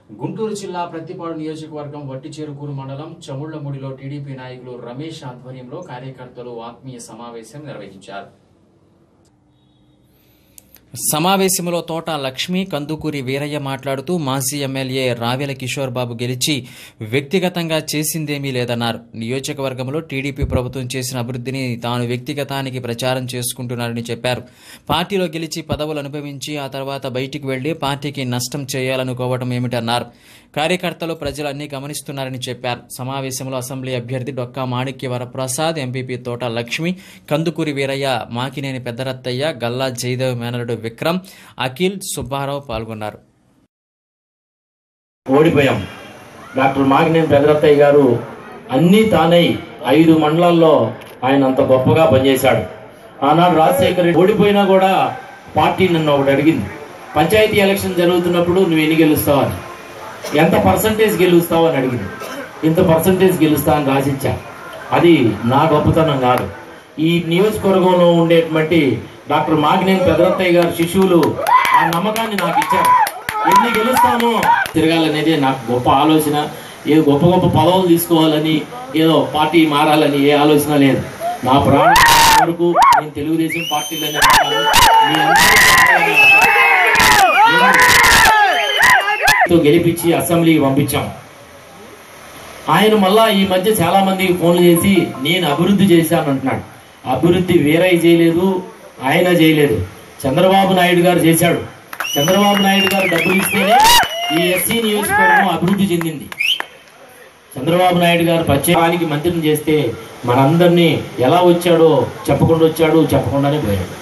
గుంటూరు జిల్లా ప్రత్తిపాడు నియోజకవర్గం వట్టిచేరుకూరు మండలం చముళ్లముడిలో టీడీపీ నాయకులు రమేష్ ఆధ్వర్యంలో కార్యకర్తలు ఆత్మీయ సమావేశం నిర్వహించారు సమావేశంలో తోట లక్ష్మి కందుకూరి వీరయ్య మాట్లాడుతూ మాజీ ఎమ్మెల్యే రావెల కిషోర్ బాబు గెలిచి వ్యక్తిగతంగా చేసిందేమీ లేదన్నారు నియోజకవర్గంలో టీడీపీ ప్రభుత్వం చేసిన అభివృద్ధిని తాను వ్యక్తిగతానికి ప్రచారం చేసుకుంటున్నారని చెప్పారు పార్టీలో గెలిచి పదవులు అనుభవించి ఆ తర్వాత బయటికి వెళ్లి పార్టీకి నష్టం చేయాలనుకోవటం ఏమిటన్నారు కార్యకర్తలు ప్రజలన్నీ గమనిస్తున్నారని చెప్పారు సమావేశంలో అసెంబ్లీ అభ్యర్థి డొక్కా మాణిక్య వరప్రసాద్ ఎంపీపీ తోట లక్ష్మి కందుకూరి వీరయ్య మాకినేని పెద్దరత్తయ్య గల్లా జయదేవ్ మేనలుడు విక్రమ్ అఖిల్ సుబ్బారావు పాల్గొన్నారు ఓడిపోయాం డాక్టర్ మాగినేని పెదరత్తయ్య గారు అన్నీ తానై ఐదు మండలాల్లో ఆయన అంత గొప్పగా పనిచేశాడు ఆనాడు రాజశేఖర్ రెడ్డి ఓడిపోయినా కూడా పార్టీ నన్ను ఒకటి అడిగింది పంచాయతీ ఎలక్షన్ జరుగుతున్నప్పుడు నువ్వు ఎన్ని గెలుస్తావు అని ఎంత పర్సంటేజ్ గెలుస్తావు అని అడిగింది ఇంత పర్సంటేజ్ గెలుస్తా అని రాసిచ్చా అది నా గొప్పతనం కాదు ఈ నియోజకవర్గంలో ఉండేటువంటి డాక్టర్ మాగినేని పెదరత్తయ్య గారి శిశువులు ఆ నమ్మకాన్ని నాకు ఇచ్చారు ఎన్ని గెలుస్తామో తిరగాలనేది నాకు గొప్ప ఆలోచన ఏ గొప్ప గొప్ప పదవులు తీసుకోవాలని ఏదో పార్టీ మారాలని ఏ ఆలోచన లేదు నా ప్రాణం వరకు నేను తెలుగుదేశం పార్టీలోనే ఉంటాను. మీ అందరితో గెలిపించి అసెంబ్లీకి పంపించాం ఆయన మళ్ళా ఈ మధ్య చాలా మందికి ఫోన్లు చేసి నేను అభివృద్ధి చేశాను అంటున్నాడు అభివృద్ధి వేరై చేయలేదు ఆయన చేయలేదు చంద్రబాబు నాయుడు గారు చేశాడు చంద్రబాబు నాయుడు గారు డబ్బులు ఇస్తేనే ఈ ఎస్సీ నియోజకవర్గం అభివృద్ధి చెందింది చంద్రబాబు నాయుడు గారు ప్రత్యేకానికి మంత్రిని చేస్తే మనందరినీ ఎలా వచ్చాడో చెప్పకుండా వచ్చాడు చెప్పకుండానే పోయాడు